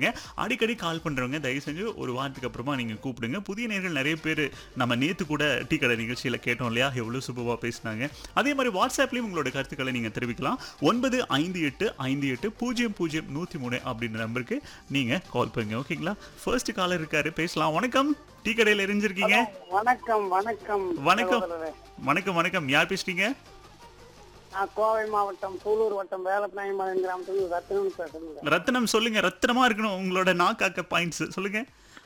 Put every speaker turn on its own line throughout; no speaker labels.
பண்ணுங்க அடிக்கடி கால் பண்றவங்க தயவு செஞ்சு ஒரு வாரத்துக்கு அப்புறமா நீங்க கூப்பிடுங்க புதிய நேர்கள் நிறைய பேர் நம்ம நேத்து கூட டீ கடை நிகழ்ச்சியில கேட்டோம் இல்லையா எவ்வளவு சூப்பராக பேசினாங்க அதே மாதிரி வாட்ஸ்அப்லயும் உங்களோட கருத்துக்களை நீங்க தெரிவிக்கலாம் ஒன்பது ஐந்து எட்டு ஐந்து எட்டு பூஜ்ஜியம் பூஜ்ஜியம் நூத்தி மூணு அப்படின்ற நம்பருக்கு நீங்க கால் பண்ணுங்க ஓகேங்களா ஃபர்ஸ்ட் காலர் இருக்காரு பேசலாம் வணக்கம் டீ கடையில் எரிஞ்சிருக்கீங்க
வணக்கம் வணக்கம்
வணக்கம்
சகோதரரே.
வணக்கம் வணக்கம் யார் பேசுறீங்க
நான் கோவை மாவட்டம் சூலூர் வட்டம் வேலப்பநாயமலை கிராமத்துல ரத்னம் பேசுறேங்க
ரத்தினம் சொல்லுங்க ரத்தினமா இருக்கணும் உங்களோட நாக்காக்க பாயிண்ட்ஸ் சொல்லுங்க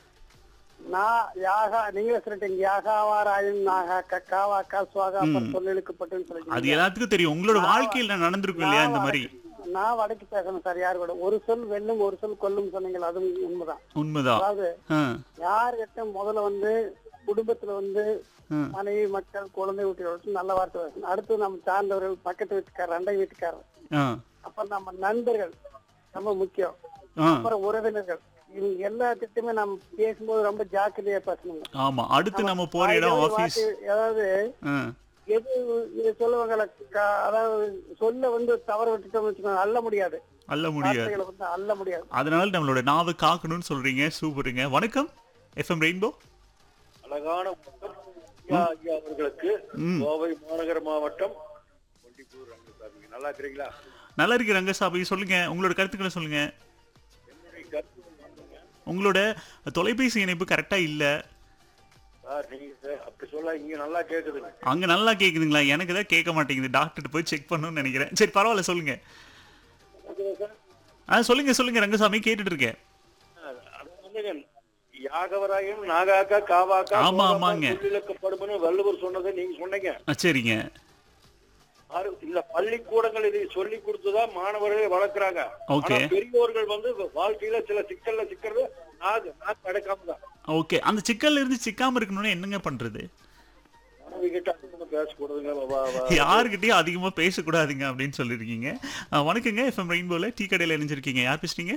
நான் யாகா நீங்களே சொல்லிட்டீங்க யாகாவாராயும் நாகா காவாக்கா சுவாகா சொல்லிழுக்கப்பட்டுன்னு
அது
சொல்லிட்டீங்க
எல்லாத்துக்கும் தெரியும் உங்களோட வாழ்க்கையில நடந்திருக்கும் இல்லையா இந்த மாதிரி
நான் வடக்கு பேசணும் சார் யார் கூட ஒரு சொல் வெல்லும் ஒரு சொல் கொல்லும் சொன்னீங்களா அதுவும் உண்மைதான்
உண்மைதான்
அதாவது
ஆ,
யார்கிட்ட முதல்ல வந்து குடும்பத்துல வந்து
ஆ.
மனைவி மக்கள் குழந்தை வீட்டுல நல்ல வார்த்தை பேசணும் அடுத்து நம்ம சார்ந்தவர்கள் பக்கத்து வீட்டுக்காரர் அண்டை வீட்டுக்காரர்
ஆ,
அப்புறம் நம்ம நண்பர்கள் ரொம்ப முக்கியம்
ஆ.
அப்புறம் உறவினர்கள் இவங்க எல்லாத்திட்டுமே நம்ம பேசும்போது ரொம்ப ஜாக்கிரதையா பேசணுங்க
ஆமா அடுத்து நம்ம போற இடம்
வாய்
ஆபீஸ்
வார்த்தை, அதாவது எது இது சொல்லுவாங்கள அதாவது சொல்ல வந்து தவறு விட்டுட்டோம்னு வச்சுக்கோங்க அள்ள முடியாது
அல்ல முடியாது
வார்த்தைகளை வந்து அள்ள முடியாது
அதனால நம்மளோட நாவை காக்கணும்னு சொல்றீங்க சூப்பருங்க வணக்கம் எஃப்எம் ரெயின்போ
அழகான வணக்கம் ஐயா ஐயா அவர்களுக்கு
ம்.
கோவை மாநகர மாவட்டம் ஒண்டிப்பூர் ரங்கசாமி நல்லா இருக்கிறீங்களா
நல்லா இருக்கு ரங்கசாமி சொல்லுங்க உங்களோட கருத்துக்களை சொல்லுங்க
என்னுடைய கருத்து என்னங்க?
உங்களோட தொலைபேசி இணைப்பு கரெக்டா இல்ல
சார் நீங்க சார் அப்படி சொல்ல இங்க நல்லா கேக்குதுங்க
அங்க நல்லா கேக்குதுங்களா எனக்கு தான் கேட்க மாட்டேங்குது டாக்டர் போய் செக் பண்ணணும்னு நினைக்கிறேன் சரி பரவாயில்ல சொல்லுங்க
கேக்குதா சார்
ஆ சொல்லுங்க சொல்லுங்க ரங்கசாமி கேட்டுட்டு இருக்கேன்
அது வந்துங்க யாகவராயும் நாகாக்கா காவாக்கா
ஆமா, ஆமாங்க.
சொல்லிழக்கப்படும்னு வள்ளுவர் சொன்னதை நீங்க சொன்னீங்க
ஆ, சரிங்க
ஆறு- இந்த பள்ளிக்கூடங்கள் இதை சொல்லி கொடுத்துதான் மாணவர்களை வளர்க்கறாங்க
Okay.
ஆனா பெரியோர்கள் வந்து வாழ்க்கையில சில சிக்கல்ல சிக்கிறது நாக்கு நாக்கு அடக்காம தான்
ஓகே அந்த சிக்கல்ல இருந்து சிக்காம இருக்கணும்னு என்னங்க பண்றது
மாணவி கிட்ட அதிகமா பேசக்கூடாதுங்க வா- வா-
யாருக்கிட்டயும் அதிகமா பேசக்கூடாதுங்க அப்படின்னு சொல்லியிருக்கீங்க ஆ, வணக்கங்க எஃப்எம் ரெயின்போல டீ கடையில இணைஞ்சிருக்கீங்க யார் பேசுறீங்க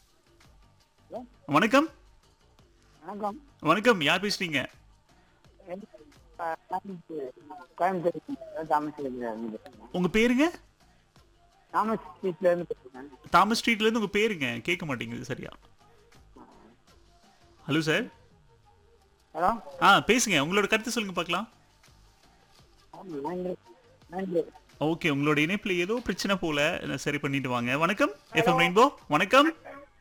வணக்கம்
வணக்கம்
வணக்கம் யார் பேசுறீங்க
கோயம்புத்தூர் தாமஸ்ல இருந்து
உங்க பேருங்க
தாமஸ் ஸ்ட்ரீட்ல இருந்து பேசுறேன்
தாமஸ் ஸ்ட்ரீட்ல இருந்து உங்க பேருங்க கேட்க மாட்டேங்குது சரியா ஹலோ சார்
ஹலோ
ஆ பேசுங்க உங்களோட கருத்து சொல்லுங்க பார்க்கலாம்
நன்றி நன்றி
ஓகே உங்களோட இணைப்புல ஏதோ பிரச்சனை போல நான் சரி பண்ணிட்டு வாங்க வணக்கம் எஃப்எம் ரெயின்போ வணக்கம்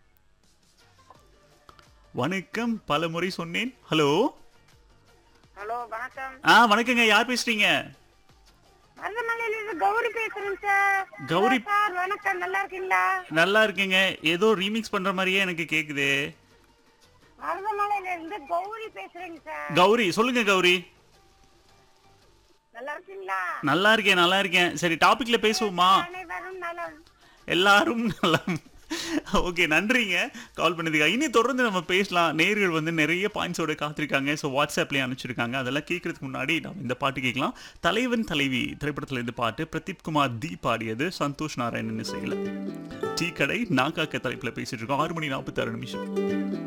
வணக்கம் பல முறை சொன்னேன் ஹலோ
ஹலோ வணக்கம்
ஆ வணக்கங்க யார் பேசுறீங்க
மருதமலையில இருந்து கௌரி பேசுறேன் சார்
கௌரி.
ஹலோ சார் வணக்கம் நல்லா இருக்கீங்களா
நல்லா இருக்கீங்க ஏதோ ரீமிக்ஸ் பண்ற மாதிரியே எனக்கு கேக்குது
மருதமலையில இருந்து கௌரி பேசுறேங்க சார்
கௌரி சொல்லுங்க கௌரி
நல்லா இருக்கீங்களா
நல்லா இருக்கேன் நல்லா இருக்கேன் சரி டாபிக்ல பேசுவோமா
அனைவரும் நலம்
எல்லாரும் நல்லா ஓகே நன்றிங்க கால் பண்ணதுக்கு இனி தொடர்ந்து நம்ம பேசலாம் நேர்கள் வந்து நிறைய பாயிண்ட்ஸோட காத்திருக்காங்க ஸோ வாட்ஸ்அப்லேயே அனுப்பிச்சிருக்காங்க அதெல்லாம் கேட்கறதுக்கு முன்னாடி நம்ம இந்த பாட்டு கேட்கலாம் தலைவன் தலைவி திரைப்படத்துல இருந்து பாட்டு பிரதீப் குமார் தி பாடியது சந்தோஷ் நாராயணன் இசையில் டீ கடை நாக்காக்க தலைப்பில் பேசிட்டு இருக்கோம் ஆறு மணி நாற்பத்தாறு நிமிஷம்